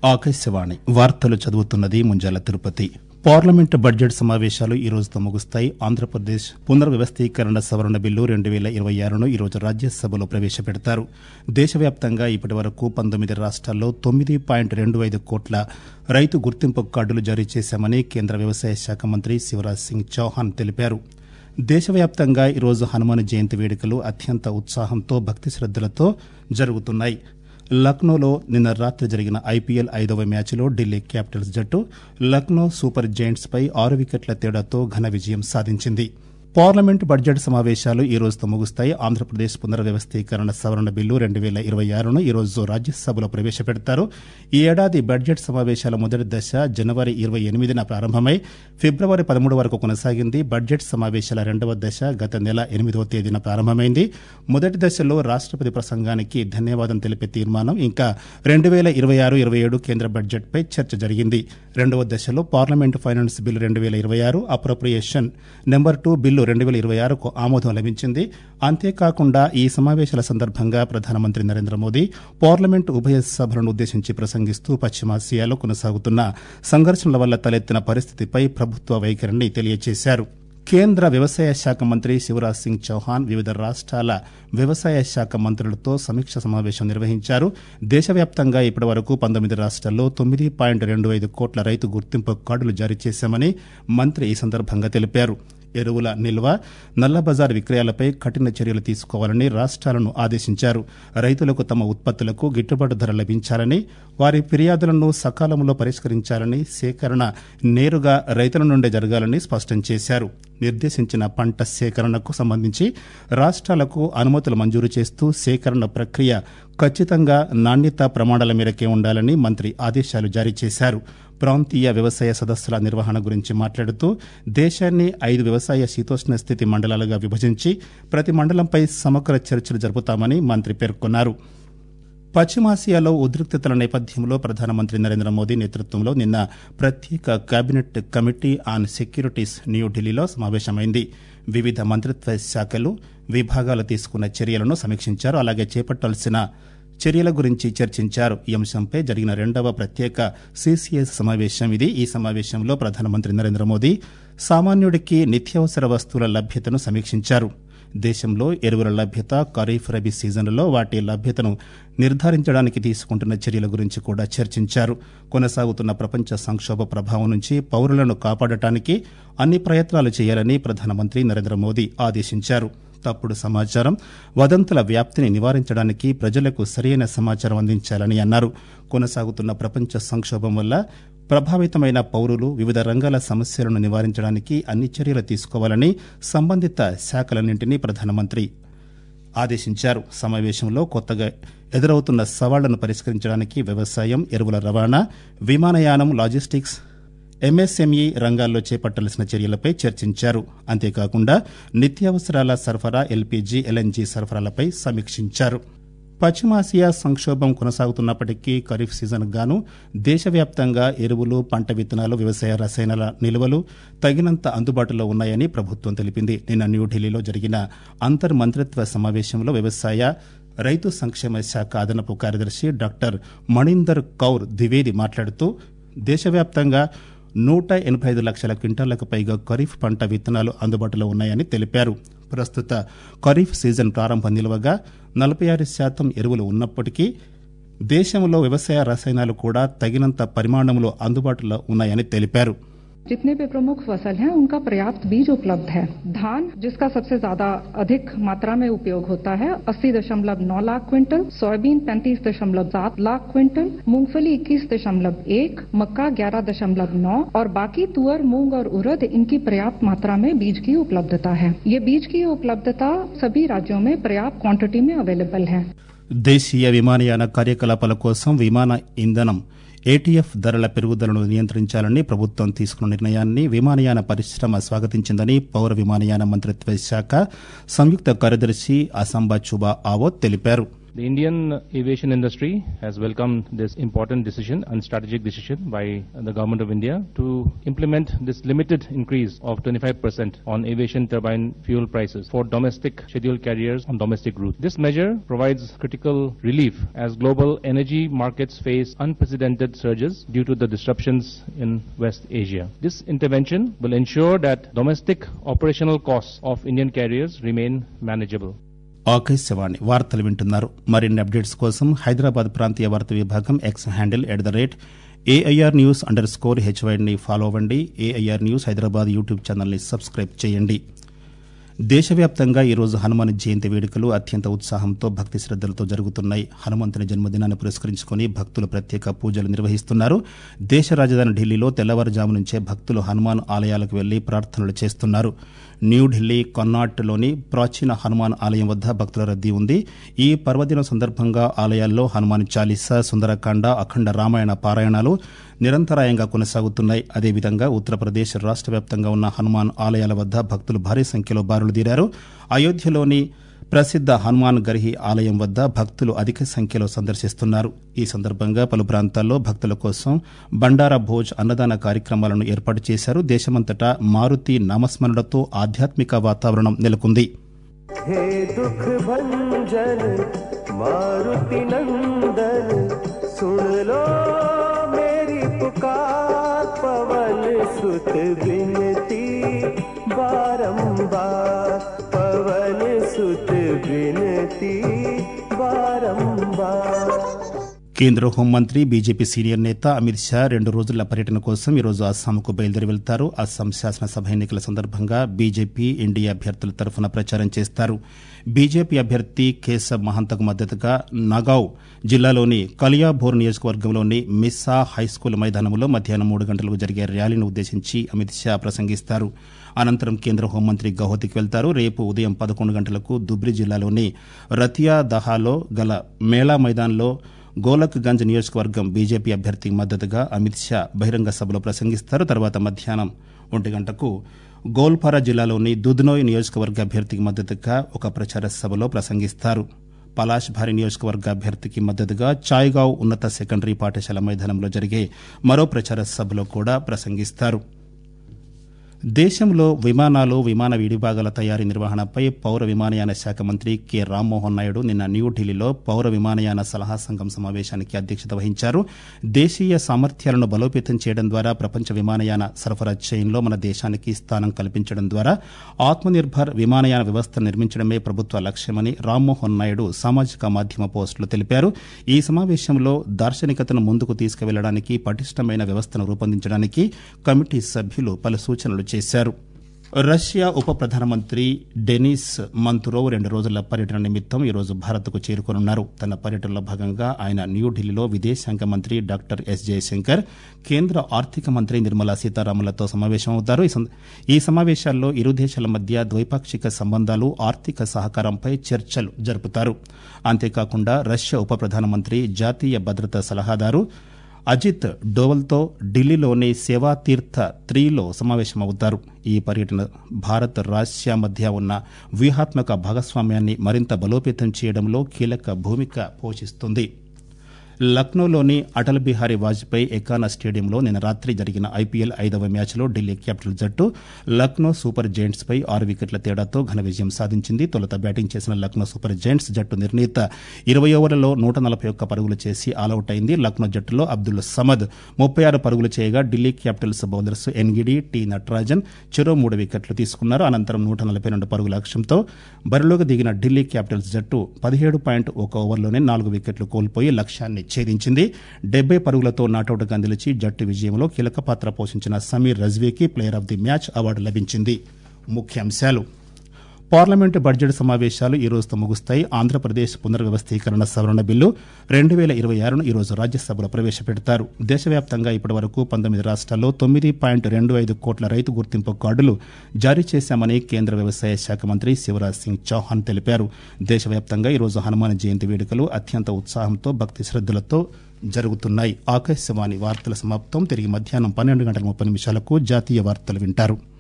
ఆకాశవాణి వార్తలు చదువుతున్నది Munjala Tirupati parliament budget సమావేశాలు ఈ రోజుతో ముగుస్తాయి ఆంధ్రప్రదేశ్ పునర్వ్యవస్థీకరణ సవరణ బిల్లు రెండు వేల ఇరవై ఆరును ఈరోజు రాజ్యసభలో ప్రవేశపెడతారు దేశవ్యాప్తంగా ఇప్పటి వరకు పంతొమ్మిది రాష్ట్రాల్లో తొమ్మిది పాయింట్ రెండు ఐదు కోట్ల రైతు గుర్తింపు కార్డులు జారీ చేశామని కేంద్ర వ్యవసాయ శాఖ మంత్రి శివరాజ్ సింగ్ చౌహాన్ తెలిపారు దేశవ్యాప్తంగా ఈరోజు హనుమాన్ జయంతి వేడుకలు అత్యంత ఉత్సాహంతో భక్తి శ్రద్దలతో జరుగుతున్నాయి లక్నోలో నిన్న రాత్రి జరిగిన ఐపీఎల్ ఐదవ మ్యాచ్లో ఢిల్లీ క్యాపిటల్స్ జట్టు లక్నో సూపర్ జైంట్స్ పై ఆరు వికెట్ల తేడాతో ఘన విజయం సాధించింది పార్లమెంట్ బడ్జెట్ సమావేశాలు ఈ రోజుతో ముగుస్తాయి ఆంధ్రప్రదేశ్ పునర్వ్యవస్థీకరణ సవరణ బిల్లు రెండు వేల ఇరవై ఆరును ఈ రోజు రాజ్యసభలో ప్రవేశపెడతారు ఈ ఏడాది బడ్జెట్ సమావేశాల మొదటి దశ జనవరి ఇరవై ఎనిమిదిన ప్రారంభమై ఫిబ్రవరి పదమూడు వరకు కొనసాగింది బడ్జెట్ సమావేశాల రెండవ దశ గత నెల ఎనిమిదవ తేదీన ప్రారంభమైంది మొదటి దశలో రాష్టపతి ప్రసంగానికి ధన్యవాదం తెలిపే తీర్మానం ఇంకా రెండు వేల ఇరవై ఆరు ఇరవై ఏడు కేంద్ర బడ్జెట్పై చర్చ జరిగింది రెండవ దశలో పార్లమెంటు ఫైనాన్స్ బిల్లు రెండు వేల ఇరవై ఆరు అప్రోప్రియేషన్ నెంబర్ టూ బిల్లు రెండు వేల ఇరవై ఆరుకు ఆమోదం లభించింది అంతేకాకుండా ఈ సమావేశాల సందర్భంగా ప్రధానమంత్రి నరేంద్ర మోదీ పార్లమెంటు ఉభయ సభలను ఉద్దేశించి ప్రసంగిస్తూ పశ్చిమాసియాలో కొనసాగుతున్న సంఘర్షణల వల్ల తలెత్తిన పరిస్థితిపై ప్రభుత్వ వైఖరిని తెలియజేశారు కేంద్ర వ్యవసాయ శాఖ మంత్రి శివరాజ్ సింగ్ చౌహాన్ వివిధ రాష్ట్రాల వ్యవసాయ శాఖ మంత్రులతో సమీక్ష సమావేశం నిర్వహించారు దేశవ్యాప్తంగా ఇప్పటి వరకు పంతొమ్మిది రాష్ట్రాల్లో తొమ్మిది పాయింట్ రెండు ఐదు కోట్ల రైతు గుర్తింపు కార్డులు జారీ చేశామని మంత్రి ఈ సందర్భంగా తెలిపారు ఎరువుల నిల్వ నల్లబజార్ విక్రయాలపై కఠిన చర్యలు తీసుకోవాలని రాష్ట్రాలను ఆదేశించారు రైతులకు తమ ఉత్పత్తులకు గిట్టుబాటు ధర లభించాలని వారి ఫిర్యాదులను సకాలంలో పరిష్కరించాలని సేకరణ నేరుగా రైతుల నుండే జరగాలని స్పష్టం చేశారు నిర్దేశించిన పంట సేకరణకు సంబంధించి రాష్ట్రాలకు అనుమతులు మంజూరు చేస్తూ సేకరణ ప్రక్రియ ఖచ్చితంగా నాణ్యతా ప్రమాణాల మేరకే ఉండాలని మంత్రి ఆదేశాలు జారీ చేశారు ప్రాంతీయ వ్యవసాయ సదస్సుల నిర్వహణ గురించి మాట్లాడుతూ దేశాన్ని ఐదు వ్యవసాయ శీతోష్ణ స్థితి మండలాలుగా విభజించి ప్రతి మండలంపై సమగ్ర చర్చలు జరుపుతామని మంత్రి పేర్కొన్నారు పశ్చిమాసియాలో ఉద్రిక్తతల నేపథ్యంలో ప్రధానమంత్రి నరేంద్ర మోదీ నేతృత్వంలో నిన్న ప్రత్యేక కేబినెట్ కమిటీ ఆన్ సెక్యూరిటీస్ న్యూఢిల్లీలో సమావేశమైంది వివిధ మంత్రిత్వ శాఖలు విభాగాలు తీసుకున్న చర్యలను సమీక్షించారు అలాగే చేపట్టాల్సిన చర్యల గురించి చర్చించారు ఈ అంశంపై జరిగిన రెండవ ప్రత్యేక సీసీఎస్ సమావేశం ఇది ఈ సమావేశంలో ప్రధానమంత్రి నరేంద్ర మోదీ సామాన్యుడికి నిత్యావసర వస్తువుల లభ్యతను సమీక్షించారు దేశంలో ఎరువుల లభ్యత ఖరీఫ్ రబీ సీజన్లలో వాటి లభ్యతను నిర్ధారించడానికి తీసుకుంటున్న చర్యల గురించి కూడా చర్చించారు కొనసాగుతున్న ప్రపంచ సంక్షోభ ప్రభావం నుంచి పౌరులను కాపాడటానికి అన్ని ప్రయత్నాలు చేయాలని ప్రధానమంత్రి నరేంద్ర మోదీ ఆదేశించారు తప్పుడు సమాచారం వదంతుల వ్యాప్తిని నివారించడానికి ప్రజలకు సరైన సమాచారం అందించాలని అన్నారు కొనసాగుతున్న ప్రపంచ సంక్షోభం వల్ల ప్రభావితమైన పౌరులు వివిధ రంగాల సమస్యలను నివారించడానికి అన్ని చర్యలు తీసుకోవాలని సంబంధిత శాఖలన్నింటినీ ప్రధానమంత్రి ఆదేశించారు సమావేశంలో కొత్తగా ఎదురవుతున్న సవాళ్లను పరిష్కరించడానికి వ్యవసాయం ఎరువుల రవాణా విమానయానం లాజిస్టిక్స్ ఎంఎస్ఎంఈ రంగాల్లో చేపట్టాల్సిన చర్యలపై చర్చించారు అంతేకాకుండా నిత్యావసరాల సరఫరా ఎల్పీజీ ఎల్ఎన్జీ సరఫరాలపై సమీక్షించారు పశ్చిమాసియా సంక్షోభం కొనసాగుతున్నప్పటికీ ఖరీఫ్ సీజన్ గాను దేశవ్యాప్తంగా ఎరువులు పంట విత్తనాలు వ్యవసాయ రసాయనాల నిల్వలు తగినంత అందుబాటులో ఉన్నాయని ప్రభుత్వం తెలిపింది నిన్న న్యూఢిల్లీలో జరిగిన అంతర్ మంత్రిత్వ సమావేశంలో వ్యవసాయ రైతు సంక్షేమ శాఖ అదనపు కార్యదర్శి డాక్టర్ మణీందర్ కౌర్ ద్వివేది మాట్లాడుతూ దేశవ్యాప్తంగా నూట ఎనభై ఐదు లక్షల క్వింటాలకు పైగా ఖరీఫ్ పంట విత్తనాలు అందుబాటులో ఉన్నాయని తెలిపారు ప్రస్తుత ఖరీఫ్ సీజన్ ప్రారంభ నిల్వగా నలభై ఆరు శాతం ఎరువులు ఉన్నప్పటికీ దేశంలో వ్యవసాయ రసాయనాలు కూడా తగినంత పరిమాణంలో అందుబాటులో ఉన్నాయని తెలిపారు जितने भी प्रमुख फसल हैं उनका पर्याप्त बीज उपलब्ध है धान जिसका सबसे ज्यादा अधिक मात्रा में उपयोग होता है अस्सी दशमलव नौ लाख क्विंटल सोयाबीन पैंतीस दशमलव सात लाख क्विंटल मूंगफली इक्कीस दशमलव एक मक्का ग्यारह दशमलव नौ और बाकी तुअर मूंग और उड़द इनकी पर्याप्त मात्रा में बीज की उपलब्धता है ये बीज की उपलब्धता सभी राज्यों में पर्याप्त क्वांटिटी में अवेलेबल है దేశీయ విమానయాన కార్యకలాపాల కోసం విమాన ఇంధనం ఏటీఎఫ్ ధరల పెరుగుదలను నియంత్రించాలని ప్రభుత్వం తీసుకున్న నిర్ణయాన్ని విమానయాన పరిశ్రమ స్వాగతించిందని పౌర విమానయాన మంత్రిత్వ శాఖ సంయుక్త కార్యదర్శి అసంబా చుబా ఆవోత్ తెలిపారు The Indian aviation industry has welcomed this important decision and strategic decision by the government of India to implement this limited increase of 25% on aviation turbine fuel prices for domestic scheduled carriers on domestic routes. This measure provides critical relief as global energy markets face unprecedented surges due to the disruptions in West Asia. This intervention will ensure that domestic operational costs of Indian carriers remain manageable. Akashvani వార్తలు వింటున్నారు మరిన్ని updates కోసం హైదరాబాద్ ప్రాంతీయ వార్తా విభాగం X handle at the rate AIR news under score హెచ్వైడ్ని follow అవ్వండి AIR news Hyderabad YouTube ఛానల్ని సబ్స్క్రైబ్ చేయండి దేశవ్యాప్తంగా ఈరోజు హనుమాన్ జయంతి వేడుకలు అత్యంత ఉత్సాహంతో భక్తి శ్రద్దలతో జరుగుతున్నాయి హనుమంతుని జన్మదినాన్ని పురస్కరించుకుని భక్తులు ప్రత్యేక పూజలు నిర్వహిస్తున్నారు దేశ రాజధాని ఢిల్లీలో తెల్లవారుజాము నుంచే భక్తులు హనుమాన్ ఆలయాలకు వెళ్లి ప్రార్థనలు చేస్తున్నారు న్యూఢిల్లీ కొన్నాట్లోని ప్రాచీన హనుమాన్ ఆలయం వద్ద భక్తుల రద్దీ ఉంది ఈ పర్వదినం సందర్భంగా ఆలయాల్లో హనుమాన్ చాలీసా సుందరకాండ అఖండ రామాయణ పారాయణాలు నిరంతరాయంగా కొనసాగుతున్నాయి అదేవిధంగా ఉత్తరప్రదేశ్ రాష్ట్ర వ్యాప్తంగా ఉన్న హనుమాన్ ఆలయాల వద్ద భక్తులు భారీ సంఖ్యలో బారులు తీరారు అయోధ్యలోని ప్రసిద్ద హనుమాన్ గర్హి ఆలయం వద్ద భక్తులు అధిక సంఖ్యలో సందర్శిస్తున్నారు ఈ సందర్భంగా పలు ప్రాంతాల్లో భక్తుల కోసం బండారా భోజ్ అన్నదాన కార్యక్రమాలను ఏర్పాటు చేశారు దేశమంతటా మారుతి నామస్మరణతో ఆధ్యాత్మిక వాతావరణం నెలకొంది हे दुख भंजन मारुति नंदन सुन लो मेरी पुकार पवन सुत बिनती बारंबार पवन सुत बिनती बारंबार కేంద్ర హోంమంత్రి బీజేపీ సీనియర్ నేత అమిత్ షా రెండు రోజుల పర్యటన కోసం ఈరోజు అస్సాంకు బయలుదేరి వెళ్తారు అస్సాం శాసనసభ ఎన్నికల సందర్భంగా బీజేపీ ఎన్డీఏ అభ్యర్థుల తరఫున ప్రచారం చేస్తారు బీజేపీ అభ్యర్థి కేశవ్ మహంతకు మద్దతుగా నగావ్ జిల్లాలోని కలియాబోర్ నియోజకవర్గంలోని మిస్సా హైస్కూల్ మైదానంలో మధ్యాహ్నం మూడు గంటలకు జరిగే ర్యాలీని ఉద్దేశించి అమిత్ షా ప్రసంగిస్తారు అనంతరం కేంద్ర హోంమంత్రి గౌహతికి వెళ్తారు రేపు ఉదయం పదకొండు గంటలకు దుబ్రి జిల్లాలోని రతియా దహాలో గల మేళా మైదాన్లో గోలక్ గంజ్ నియోజకవర్గం బీజేపీ అభ్యర్థికి మద్దతుగా అమిత్ షా బహిరంగ సభలో ప్రసంగిస్తారు తర్వాత మధ్యాహ్నం ఒంటి గంటకు గోల్పారా జిల్లాలోని దుద్నోయ్ నియోజకవర్గ అభ్యర్థికి మద్దతుగా ఒక ప్రచార సభలో ప్రసంగిస్తారు పలాష్ భారీ నియోజకవర్గ అభ్యర్థికి మద్దతుగా చాయ్గావ్ ఉన్నత సెకండరీ పాఠశాల మైదానంలో జరిగే మరో ప్రచార సభలో కూడా ప్రసంగిస్తారు దేశంలో విమానాలు విమాన విడిభాగాల తయారీ నిర్వహణపై పౌర విమానయాన శాఖ మంత్రి కె రామ్మోహన్ నాయుడు నిన్న న్యూఢిల్లీలో పౌర విమానయాన సలహా సంఘం సమావేశానికి అధ్యక్షత వహించారు దేశీయ సామర్థ్యాలను బలోపేతం చేయడం ద్వారా ప్రపంచ విమానయాన సరఫరా చైన్లో మన దేశానికి స్థానం కల్పించడం ద్వారా ఆత్మనిర్భర్ విమానయాన వ్యవస్థ నిర్మించడమే ప్రభుత్వ లక్ష్యమని రామ్మోహన్ నాయుడు సామాజిక మాధ్యమ పోస్టులో తెలిపారు ఈ సమావేశంలో దార్శనికతను ముందుకు తీసుకువెళ్లడానికి పటిష్టమైన వ్యవస్థను రూపొందించడానికి కమిటీ సభ్యులు పలు సూచనలు చేశారు రష్యా ఉప ప్రధానమంత్రి డెనిస్ మంతురోవ్ రెండు రోజుల పర్యటన నిమిత్తం ఈరోజు భారత్కు చేరుకోనున్నారు తన పర్యటనలో భాగంగా ఆయన న్యూఢిల్లీలో విదేశాంగ మంత్రి డాక్టర్ ఎస్ జయశంకర్ కేంద్ర ఆర్థిక మంత్రి నిర్మలా సీతారామన్లతో సమావేశమవుతారు ఈ సం- ఈ సమావేశాల్లో ఇరు దేశాల మధ్య ద్వైపాక్షిక సంబంధాలు ఆర్థిక సహకారంపై చర్చలు జరుపుతారు అంతేకాకుండా రష్యా ఉప ప్రధానమంత్రి జాతీయ భద్రతా సలహాదారు అజిత్ డోవల్తో ఢిల్లీలోని సేవాతీర్థ త్రీలో సమావేశమవుతారు ఈ పర్యటన భారత్ రష్యా మధ్య ఉన్న వ్యూహాత్మక భాగస్వామ్యాన్ని మరింత బలోపేతం చేయడంలో కీలక భూమిక పోషిస్తుంది లక్నోలోని అటల్ బిహారీ వాజ్పేయి ఎకానా స్టేడియంలో నిన్న రాత్రి జరిగిన ఐపీఎల్ ఐదవ మ్యాచ్లో ఢిల్లీ క్యాపిటల్ జట్టు లక్నో సూపర్ జైంట్స్ పై ఆరు వికెట్ల తేడాతో ఘన విజయం సాధించింది తొలుత బ్యాటింగ్ చేసిన లక్నో సూపర్ జైంట్స్ జట్టు నిర్ణీత ఇరవై ఓవర్లలో నూట నలభై ఒక్క పరుగులు చేసి ఆలౌట్ అయింది లక్నో జట్టులో అబ్దుల్ సమద్ ముప్పై ఆరు పరుగులు చేయగా Delhi capitals bowlers Ngidi T Natarajan చెరో మూడు వికెట్లు తీసుకున్నారు అనంతరం నూట నలభై రెండు పరుగుల లక్ష్యంతో బరిలోకి దిగిన ఢిల్లీ క్యాపిటల్స్ జట్టు పదిహేడు పాయింట్ ఒక ఓవర్లోనే నాలుగు వికెట్లు కోల్పోయి లక్ష్యాన్ని ఛేదించింది డెబ్బై పరుగులతో నాటౌట్గా నిలిచి జట్టు విజయంలో కీలక పాత్ర పోషించిన సమీర్ రజ్వీకి player of the match award లభించింది ముఖ్యాంశాలు పార్లమెంటు బడ్జెట్ సమావేశాలు ఈ రోజుతో ముగుస్తాయి ఆంధ్రప్రదేశ్ పునర్వ్యవస్థీకరణ సవరణ బిల్లు రెండు వేల ఇరవై ఆరును ఈ రోజు రాజ్యసభలో ప్రవేశపెడతారు దేశవ్యాప్తంగా ఇప్పటివరకు పంతొమ్మిది రాష్ట్రాల్లో తొమ్మిది పాయింట్ రెండు ఐదు కోట్ల రైతు గుర్తింపు కార్డులు జారీ చేశామని కేంద్ర వ్యవసాయ శాఖ మంత్రి శివరాజ్ సింగ్ చౌహాన్ తెలిపారు దేశవ్యాప్తంగా ఈ రోజు హనుమాన్ జయంతి వేడుకలు అత్యంత ఉత్సాహంతో భక్తి శ్రద్దలతో జరుగుతున్నాయి ఆకాశవాణి వార్తల సమాప్తం తిరిగి మధ్యాహ్నం పన్నెండు గంటల ముప్పై నిమిషాలకు జాతీయ వార్తలు వింటారు